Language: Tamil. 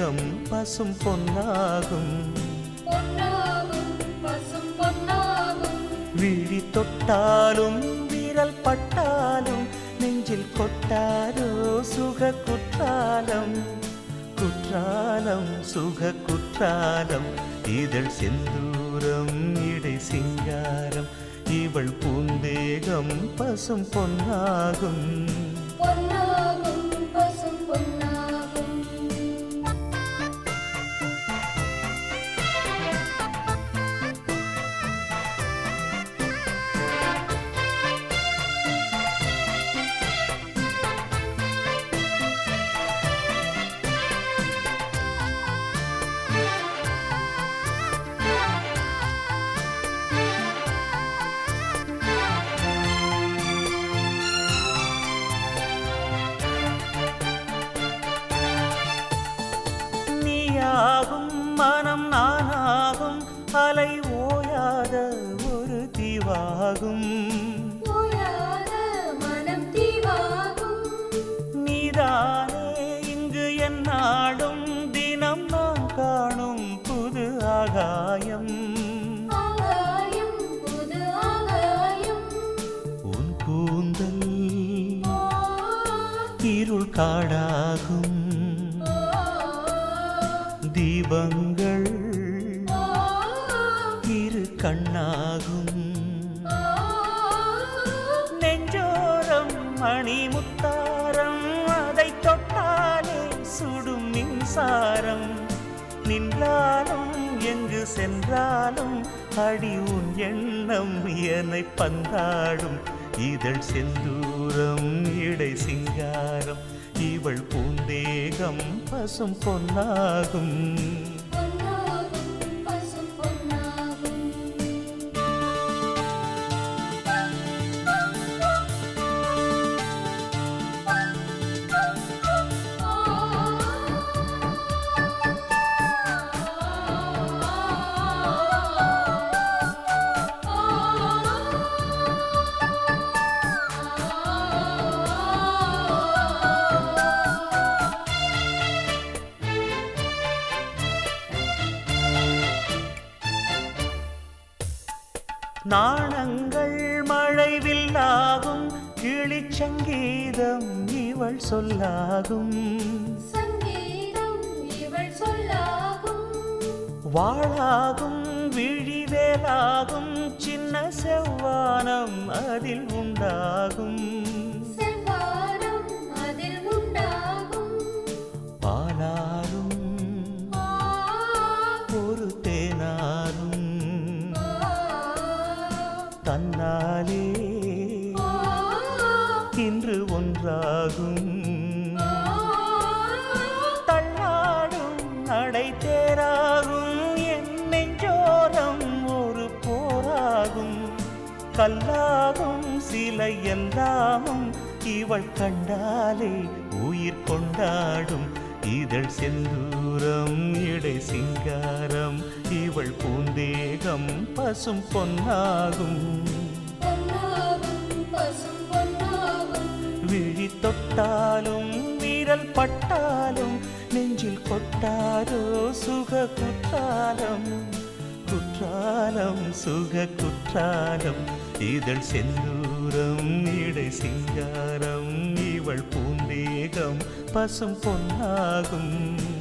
பூந்தேகம் பசும் பொன்னாகும் பொன்னாகும் பசும் பொன்னாகும் விழி தொட்டாலும் விரல் பட்டாலும் நெஞ்சில் கொட்டாரோ சுக குற்றாலம் குற்றாலம் சுக குற்றாலம் இதழ் செந்தூரம் இடை சிங்காரம் இவள் பூந்தேகம் பசும் பொன்னாகும் பொன்னாகும் பசும் பொன்னாகும் நீயாகும் மனம் நானாகும் அலை ஓயாத ஒரு தீவாகும் ஓயாத மனம் தீவாகும் நீதானே இங்கு என்னாடும் தினம் நான் காணும் புது ஆகாயம் ஆகாயம் புது ஆகாயம் உன் கூந்தல் ஆ, இருள் காடாகும் ஆ, தீபங்கள் ஆ, இரு கண்ணாகும் ஆ. நெஞ்சோரம் மணிமுத்தாரம் அதை தொட்டாலே சுடும் மின்சாரம் நின்றாலும் எங்கு சென்றாலும் அடி உன் எண்ணம் என்னை பந்தாடும் இதழ் செந்தூரம் இடை சிங்காரம் இவள் பூந்தேகம் பசும் பொன்னாகும் பொன்னாகும் பசும் பொன்னாகும் நாணங்கள் மழைவில்லாகும் கிளிச்சங்கீதம் இவள் சொல்லாகும் சங்கீதம் இவள் சொல்லாகும் வாழாகும் விழிவேலாகும் சின்ன செவ்வானம் அதில் உண்டாகும் செவ்வானம் அதில் உண்டாகும் பாலாரும் ஆ, ஒரு தேனாரும் ஆ, தன்னாலே ஆ, இன்று ஒன்றாகும் ஆ. தள்ளாடும் நடை தேராகும் என் நெஞ்சோரம் ஒரு போராகும் கல்லாகும் சிலை எல்லாமும் இவள் கண்டாலே உயிர் கொண்டாடும் இதழ் செந்தூரம் இடை சிங்காரம் இவள் பூந்தேகம் பசும் பொன்னாகும் பொன்னாகும் பசும் பொன்னாகும் விழி தொட்டாலும் விரல் பட்டாலும் நெஞ்சில் கொட்டாரோ சுக குற்றாலம் குற்றாலம் சுக குற்றாலம் இதழ் செந்தூரம் இடை சிங்காரம் இவள் பூந்தேகம் பசும் பொன்னாகும்